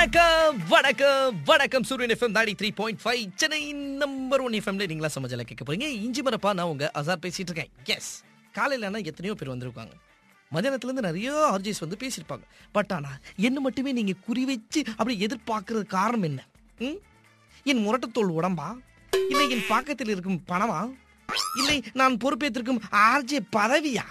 வணக்கம் வணக்கம் வணக்கம் Suryan FM ninety three point five Chennai number one எஃப்எம்ல நீங்களா சமைச்சல கேட்க போறீங்க இஞ்சி மரப்பா நான் உங்க அசார் பேசிட்டு இருக்கேன் எஸ் காலையில ஆனா எத்தனையோ பேர் வந்திருக்காங்க மதியானத்துல இருந்து நிறைய ஆர்ஜிஸ் வந்து பேசியிருப்பாங்க பட் ஆனா என்ன மட்டுமே நீங்க குறி வச்சு அப்படி எதிர்பார்க்கறது காரணம் என்ன ம்? என் முரட்டத்தோல் உடம்பா இல்லை என் பக்கத்தில் இருக்கும் பணமா இல்லை நான் பொறுப்பேற்றிருக்கும் ஆர்ஜே பதவியா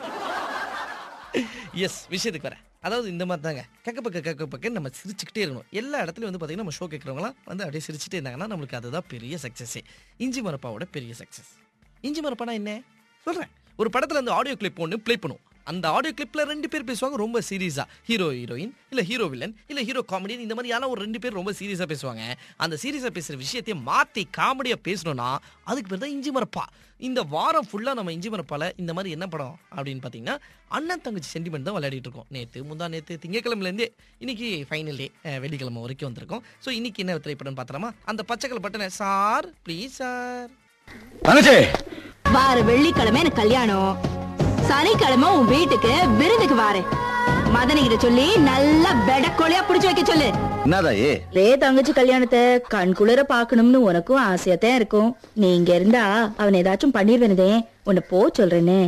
எஸ் விஷயத்துக்கு வரேன் அதாவது இந்த மாதிரி தாங்க கக்க பக்க கக்க பக்க நம்ம சிரிச்சுக்கிட்டே இருக்கணும் எல்லா இடத்துலையும் வந்து பார்த்தீங்கன்னா நம்ம ஷோ கேட்குறவங்களாம் வந்து அப்படியே சிரிச்சுட்டே இருந்தாங்கன்னா நம்மளுக்கு அதுதான் பெரிய சக்ஸஸே இஞ்சி மரப்பாவோட பெரிய சக்ஸஸ் இஞ்சி மரப்பானா என்ன சொல்கிறேன் ஒரு படத்தில் அந்த ஆடியோ கிளிப் ஒன்று ப்ளே பண்ணுவோம் அந்த ஆடியோ கிளிப்பில் ரெண்டு பேர் பேசுவாங்க ரொம்ப சீரியஸாக ஹீரோ ஹீரோயின் இல்லை ஹீரோ வில்லன் இல்லை ஹீரோ காமெடியன் இந்த மாதிரி யாரும் ஒரு ரெண்டு பேர் ரொம்ப சீரியஸாக பேசுவாங்க அந்த சீரியஸாக பேசுகிற விஷயத்தையே மாற்றி காமெடியாக பேசணும்னா அதுக்கு பேர் தான் இஞ்சி மரப்பா இந்த வாரம் ஃபுல்லாக நம்ம இஞ்சி மரப்பால இந்த மாதிரி என்ன படம் அப்படின்னு பார்த்தீங்கன்னா அண்ணன் தங்கச்சி சென்டிமெண்ட் தான் விளையாடிட்டு இருக்கோம் நேற்று முந்தா நேற்று திங்கக்கிழமைலேருந்தே இன்னைக்கு ஃபைனல் டே வெள்ளிக்கிழமை வரைக்கும் வந்திருக்கோம் ஸோ இன்னைக்கு என்ன திரைப்படம் பார்த்தலாமா அந்த பச்சைக்கல் பட்டனை சார் ப்ளீஸ் சார் தங்கச்சி வார வெள்ளிக்கிழமை எனக்கு கல்யாணம் சனிக்கிழமை உன் வீட்டுக்கு விருந்துக்கு வாரு மதனி கிட்ட சொல்லி நல்லா பெடக்கோழியா புடிச்சு வைக்க சொல்லு என்னதா ஏ ரே தங்கச்சி கல்யாணத்தை கண் குளிர பாக்கணும்னு உனக்கும் ஆசையாத்தான் இருக்கும் நீ இங்க இருந்தா அவன் ஏதாச்சும் பண்ணிருவேனதே உன்னை போ சொல்றேனே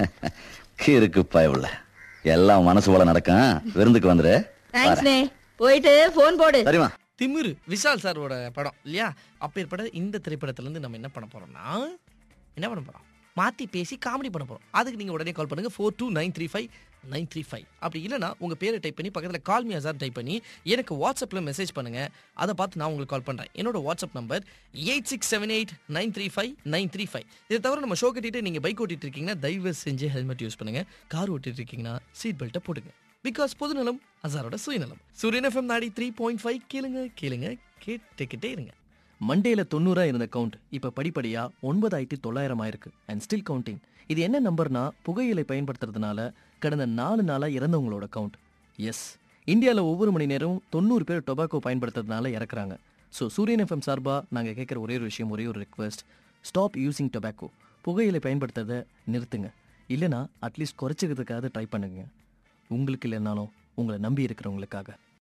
இருக்கு பயவுள்ள எல்லாம் மனசு போல நடக்கும் விருந்துக்கு வந்துரு தேங்க்ஸ்னே போயிட்டு போன் போடு சரிமா திமிரு விஷால் சாரோட படம் இல்லையா அப்பேற்பட்ட இந்த திரைப்படத்துல இருந்து நம்ம என்ன பண்ண போறோம்னா என்ன பண்ண போறோம் மாத்தி பேசி காமெடி பண்ண போறோம் அதுக்கு நீங்க உடனே கால் பண்ணுங்க four two nine three five nine three five அப்படி இல்லைனா உங்க பேரை டைப் பண்ணி பக்கத்துல கால் மீ அசார் டைப் பண்ணி எனக்கு வாட்ஸ்அப்ல மெசேஜ் பண்ணுங்க அதை பார்த்து நான் உங்களுக்கு கால் பண்றேன் என்னோட WhatsApp number eight six seven eight nine three five nine three five இதை தவிர நம்ம ஷோ கட்டிட்டு நீங்க பைக் ஓட்டிட்டு இருக்கீங்கன்னா தயவு செஞ்சு ஹெல்மெட் யூஸ் பண்ணுங்க கார் ஓட்டிட்டு இருக்கீங்கன்னா சீட் பெல்ட்டை போடுங்க பிகாஸ் பொதுநலம் அசாரோட சுயநலம் சூரியன் FM ninety three point five கேளுங்க கேளுங்க கேட்டுக்கிட்டே இருங்க மண்டேல தொண்ணூறா இருந்த கவுண்ட் இப்ப படிப்படியா ஒன்பதாயிரத்தி தொள்ளாயிரம் ஆயிருக்கு அண்ட் ஸ்டில் கவுண்டிங் இது என்ன நம்பர்னா புகையிலை பயன்படுத்துறதுனால கடந்த நாலு நாளா இறந்தவங்களோட கவுண்ட் எஸ் இந்தியாவில் ஒவ்வொரு மணி நேரம் தொண்ணூறு பேர் டொபாக்கோ பயன்படுத்துறதுனால இறக்குறாங்க ஸோ சூரியன் எஃப்எம் சார்பா நாங்கள் கேட்குற ஒரே ஒரு விஷயம் ஒரே ஒரு ரிக்வெஸ்ட் ஸ்டாப் யூசிங் டொபாக்கோ புகையிலை பயன்படுத்துறதை நிறுத்துங்க இல்லைனா அட்லீஸ்ட் குறைச்சிக்கிறதுக்காக ட்ரை பண்ணுங்க உங்களுக்கு இல்லைனாலும் உங்களை நம்பி இருக்கிறவங்களுக்காக